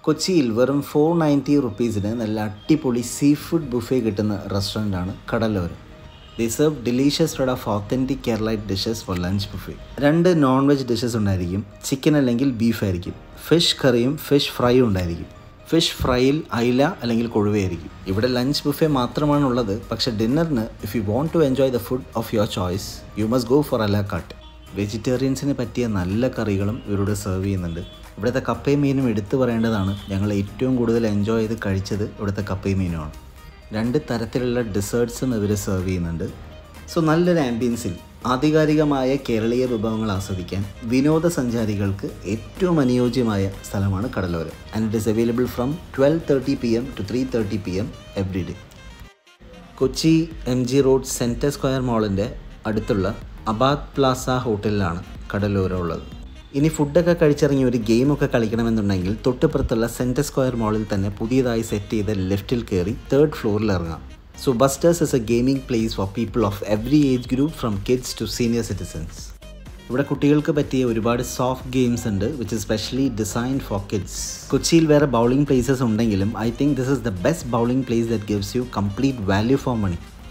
കൊച്ചിയിൽ വെറും four ninety റുപ്പീസിന് നല്ല അടിപൊളി സീ ഫുഡ് ബുഫേ കിട്ടുന്ന റെസ്റ്റോറൻ്റാണ് Kadaloram the serve delicious spread of authentic Keralite dishes for lunch buffet രണ്ട് നോൺ വെജ് ഡിഷസ് ഉണ്ടായിരിക്കും ചിക്കൻ അല്ലെങ്കിൽ ബീഫ് ആയിരിക്കും ഫിഷ് കറിയും ഫിഷ് ഫ്രൈയും ഉണ്ടായിരിക്കും ഫിഷ് ഫ്രൈയിൽ അയില അല്ലെങ്കിൽ കൊഴുവയായിരിക്കും ഇവിടെ ലഞ്ച് ബുഫേ മാത്രമാണ് ഉള്ളത് പക്ഷേ ഡിന്നറിന് if you want to enjoy the food of your choice you must go for a la carte വെജിറ്റേറിയൻസിന് പറ്റിയ നല്ല കറികളും ഇവരോട് സെർവ് ചെയ്യുന്നുണ്ട് ഇവിടുത്തെ കപ്പയും മീനും എടുത്തു പറയേണ്ടതാണ് ഞങ്ങൾ ഏറ്റവും കൂടുതൽ എൻജോയ് ചെയ്ത് കഴിച്ചത് ഇവിടുത്തെ കപ്പയും മീനുമാണ് രണ്ട് തരത്തിലുള്ള ഡെസേർട്ട്സും ഇവർ സെർവ് ചെയ്യുന്നുണ്ട് സോ നല്ലൊരു ആംബിയൻസിൽ ആധികാരികമായ കേരളീയ വിഭവങ്ങൾ ആസ്വദിക്കാൻ വിനോദസഞ്ചാരികൾക്ക് ഏറ്റവും അനുയോജ്യമായ സ്ഥലമാണ് Kadaloram and it is available from twelve thirty P M to three thirty P M every day Kochi M G road centre square മാളിൻ്റെ അടുത്തുള്ള അബാദ് പ്ലാസ ഹോട്ടലിലാണ് കടലോരം ഉള്ളത് ഇനി ഫുഡൊക്കെ കഴിച്ചിറങ്ങി ഒരു ഗെയിമൊക്കെ കളിക്കണമെന്നുണ്ടെങ്കിൽ തൊട്ടുപുറത്തുള്ള സെൻറ്റർ സ്ക്വയർ മാളിൽ തന്നെ പുതിയതായി സെറ്റ് ചെയ്ത ലെഫ്റ്റിൽ കയറി തേർഡ് ഫ്ലോറിൽ ഇറങ്ങാം so Busters is a gaming place for people of every age group from kids to senior citizens ഇവിടെ കുട്ടികൾക്ക് പറ്റിയ ഒരുപാട് സോഫ്റ്റ് ഗെയിംസ് ഉണ്ട് which is specially design for kids കൊച്ചിയിൽ വേറെ ബൗളിംഗ് പ്ലേസസ് ഉണ്ടെങ്കിലും I think this is the best bowling place that gives you complete value for money